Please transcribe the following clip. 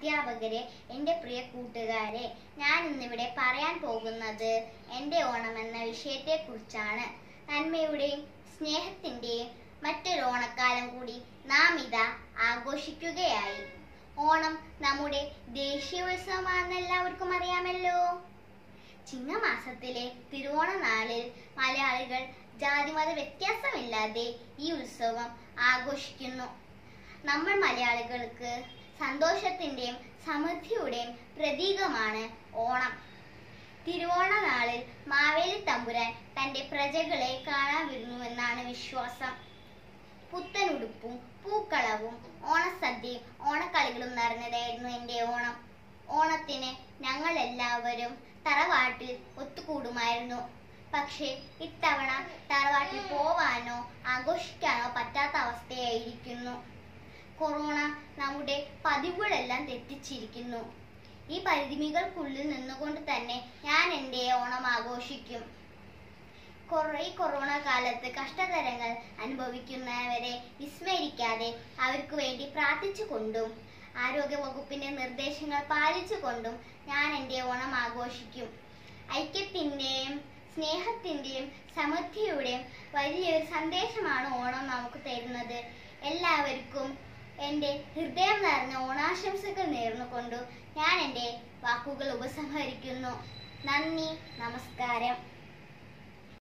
അധ്യാപകരെ എൻ്റെ പ്രിയ കൂട്ടുകാരെ ഞാൻ ഇന്നിവിടെ പറയാൻ പോകുന്നത് എൻ്റെ ഓണം എന്ന വിഷയത്തെക്കുറിച്ചാണ് നന്മയുടെയും സ്നേഹത്തിൻ്റെയും മറ്റൊരു ഓണക്കാലം കൂടി നാം ഇതാ ആഘോഷിക്കുകയായി ഓണം നമ്മുടെ ദേശീയോത്സവമാണെന്ന് എല്ലാവർക്കും അറിയാമല്ലോ ചിങ്ങമാസത്തിലെ തിരുവോണ നാളിൽ മലയാളികൾ ജാതിമത വ്യത്യാസമില്ലാതെ ഈ ഉത്സവം ആഘോഷിക്കുന്നു നമ്മൾ മലയാളികൾക്ക് സന്തോഷത്തിന്റെയും സമൃദ്ധിയുടെയും പ്രതീകമാണ് ഓണം തിരുവോണ നാളിൽ മാവേലി തമ്പുരാൻ തന്റെ പ്രജകളെ കാണാൻ വരുന്നുവെന്നാണ് വിശ്വാസം പുത്തൻ ഉടുപ്പും പൂക്കളവും ഓണസദ്യയും ഓണക്കളികളും നിറഞ്ഞതായിരുന്നു എൻ്റെ ഓണം ഓണത്തിന് ഞങ്ങൾ എല്ലാവരും തറവാട്ടിൽ ഒത്തുകൂടുമായിരുന്നു പക്ഷേ ഇത്തവണ തറവാട്ടിൽ പോവാനോ ആഘോഷിക്കാനോ പറ്റാത്ത അവസ്ഥയായിരിക്കുന്നു കൊറോണ നമ്മുടെ പതിവുകളെല്ലാം തെറ്റിച്ചിരിക്കുന്നു ഈ പരിമിതികൾക്കുള്ളിൽ നിന്നുകൊണ്ട് തന്നെ ഞാൻ എൻ്റെ ഓണം ആഘോഷിക്കും കൊറ- ഈ കൊറോണ കാലത്ത് കഷ്ടതരങ്ങൾ അനുഭവിക്കുന്നവരെ വിസ്മരിക്കാതെ അവർക്ക് വേണ്ടി പ്രാർത്ഥിച്ചുകൊണ്ടും ആരോഗ്യ വകുപ്പിന്റെ നിർദ്ദേശങ്ങൾ പാലിച്ചുകൊണ്ടും ഞാൻ എൻ്റെ ഓണം ആഘോഷിക്കും ഐക്യത്തിൻ്റെയും സ്നേഹത്തിൻ്റെയും സമൃദ്ധിയുടെയും വലിയൊരു സന്ദേശമാണ് ഓണം നമുക്ക് തരുന്നത് എല്ലാവർക്കും എൻ്റെ ഹൃദയം നിറഞ്ഞ ഓണാശംസകൾ നേർന്നുകൊണ്ടു ഞാൻ എൻ്റെ വാക്കുകൾ ഉപസംഹരിക്കുന്നു നന്ദി നമസ്കാരം